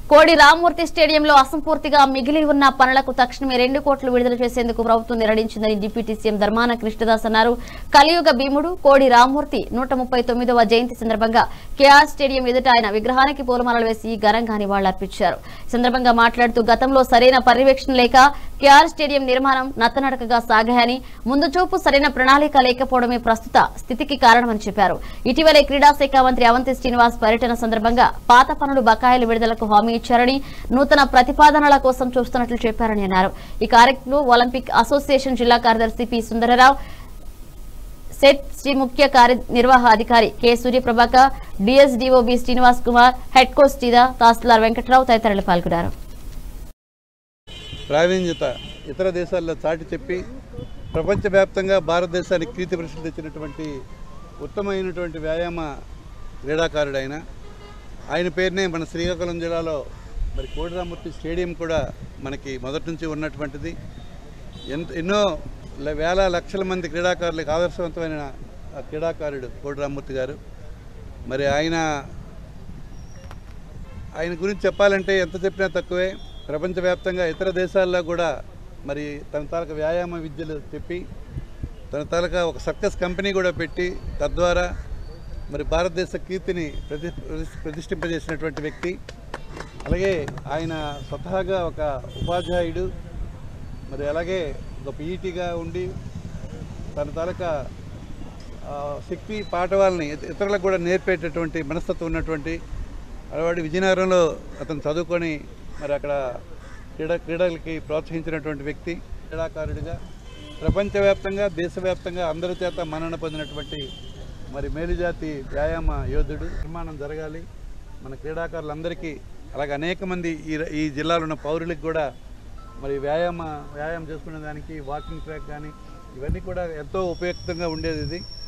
కోడి రామ్మూర్తి స్టేడియంలో అసంపూర్తిగా మిగిలి ఉన్న పనులకు తక్షణమే రెండు కోట్లు విడుదల చేసేందుకు ప్రభుత్వం నిర్ణయించిందని డిప్యూటీ సీఎం ధర్మాన కృష్ణదాస్ అన్నారు కలియుగ భీముడు కోడి రామ్మూర్తి నూట ముప్పై తొమ్మిదవ జయంతి సందర్భంగా కేఆర్ స్టేడియం ఎదుట ఆయన విగ్రహానికి పూలమాలలు వేసి ఘనంగా నివాళులర్పించారు ఈ సందర్భంగా మాట్లాడుతూ గతంలో సరైన పర్యవేక్షణ లేక కేఆర్ స్టేడియం నిర్మాణం నత్తనడకగా సాగాయని ముందు చూపు సరైన ప్రణాళిక లేకపోవడమే ప్రస్తుత స్థితికి కారణమని చెప్పారు ఇటీవలే క్రీడా శాఖ మంత్రి అవంతి శ్రీనివాస్ పర్యటన సందర్భంగా పాత పనులు బకాయిల విడుదలకు హామీ ఇచ్చారని నూతన ప్రతిపాదనల కోసం చూస్తున్నట్లు చెప్పారని అన్నారు ఈ కార్యక్రమంలో ఒలింపిక్ అసోసియేషన్ జిల్లా కార్యదర్శి పి సుందరరావు సెట్ శ్రీ ముఖ్య కార్యనిర్వాహ అధికారి K Suryaprabhakar DSDO B Srinivas Kumar head coach టీదా తహసీల్దార్ వెంకట్రావు తదితరులు పాల్గొన్నారు ప్రావీణ్యత ఇతర దేశాల్లో చాటి చెప్పి ప్రపంచవ్యాప్తంగా భారతదేశానికి కీర్తి ప్రసిద్ధి తెచ్చినటువంటి ఉత్తమమైనటువంటి వ్యాయామ క్రీడాకారుడు ఆయన ఆయన పేరునే మన శ్రీకాకుళం జిల్లాలో మరి కోడిరామూర్తి స్టేడియం కూడా మనకి మొదటి నుంచి ఉన్నటువంటిది ఎంత ఎన్నో ల- వేల లక్షల మంది క్రీడాకారులకు ఆదర్శవంతమైన ఆ క్రీడాకారుడు కోడిరామూర్తి గారు మరి ఆయన ఆయన గురించి చెప్పాలంటే ఎంత చెప్పినా తక్కువే ప్రపంచవ్యాప్తంగా ఇతర దేశాల్లో కూడా మరి తన తాలూకా వ్యాయామ విద్యలు చెప్పి తన తాలూకా ఒక సర్కస్ కంపెనీ కూడా పెట్టి తద్వారా మరి భారతదేశ కీర్తిని ప్రతి ప్రతి- ప్రతిష్ఠింపజేసినటువంటి వ్యక్తి అలాగే ఆయన స్వతహాగా ఒక ఉపాధ్యాయుడు మరి అలాగే ఒక పీఈటీగా ఉండి తన తాలూకా ఆ, శక్తి పాఠవాలని ఇత- ఇతరులకు కూడా నేర్పేటటువంటి మనస్తత్వం ఉన్నటువంటి అలవాడి విజయనగరంలో అతను చదువుకొని మరి అక్కడ క్రీడా క్రీడలకి ప్రోత్సహించినటువంటి వ్యక్తి క్రీడాకారుడిగా ప్రపంచవ్యాప్తంగా దేశవ్యాప్తంగా అందరి చేత మన్నన పొందినటువంటి మరి మేలుజాతి వ్యాయామ యోధుడు నిర్మాణం జరగాలి మన క్రీడాకారులందరికీ అలాగే అనేక మంది ఈ ర- ఈ జిల్లాలో ఉన్న పౌరులకు కూడా మరి వ్యాయామ వ్యాయామం చేసుకునే దానికి వాకింగ్ ట్రాక్ కానీ ఇవన్నీ కూడా ఎంతో ఉపయుక్తంగా ఉండేది ఇది